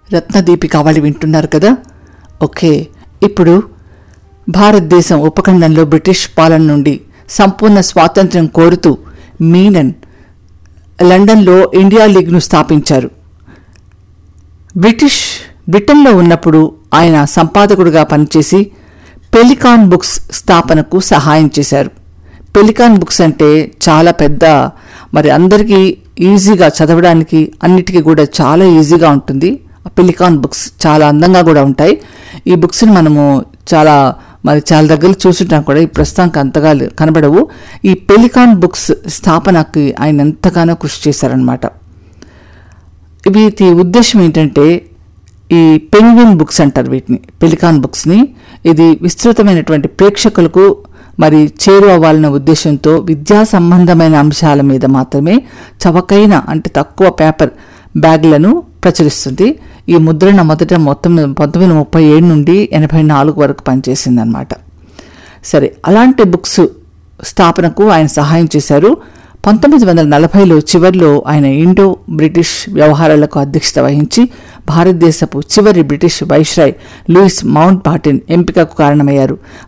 రత్నదీపిక వాళ్ళు వింటున్నారు కదా ఓకే ఇప్పుడు భారతదేశం ఉపఖండంలో బ్రిటిష్ పాలన నుండి సంపూర్ణ స్వాతంత్ర్యం కోరుతూ మీనన్ లండన్లో ఇండియా లీగ్ను స్థాపించారు బ్రిటిష్ బ్రిటన్లో ఉన్నప్పుడు ఆయన సంపాదకుడిగా పనిచేసి పెలికాన్ బుక్స్ స్థాపనకు సహాయం చేశారు పెలికాన్ బుక్స్ అంటే చాలా పెద్ద మరి అందరికీ ఈజీగా చదవడానికి అన్నిటికీ కూడా చాలా ఈజీగా ఉంటుంది ఆ పెలికాన్ బుక్స్ చాలా అందంగా కూడా ఉంటాయి ఈ బుక్స్ని మనము చాలా మరి చాలా దగ్గర చూసుంటాం కూడా ఈ ప్రస్తుతానికి అంతగా లే- కనబడవు ఈ పెలికాన్ బుక్స్ స్థాపనకి ఆయన ఎంతగానో కృషి చేశారనమాట వీటి ఉద్దేశం ఏంటంటే ఈ పెంగ్విన్ బుక్స్ అంటారు వీటిని పెలికాన్ బుక్స్ని ఇది విస్తృతమైనటువంటి ప్రేక్షకులకు మరి చేరువ అవ్వాలనే ఉద్దేశంతో విద్యా సంబంధమైన అంశాల మీద మాత్రమే చవకైన అంటే తక్కువ పేపర్ బ్యాగ్లను ప్రచురిస్తుంది ఈ ముద్రణ మొదట మొత్తం పంతొమ్మిది వందల ముప్పై ఏడు నుండి ఎనభై నాలుగు వరకు పనిచేసిందనమాట సరే అలాంటి బుక్స్ స్థాపనకు ఆయన సహాయం చేశారు పంతొమ్మిది వందల నలభైలో చివరిలో ఆయన ఇండో బ్రిటిష్ వ్యవహారాలకు అధ్యక్షత వహించి భారతదేశపు చివరి British viceroy Louis Mountbatten ఎంపికకు కారణమయ్యారు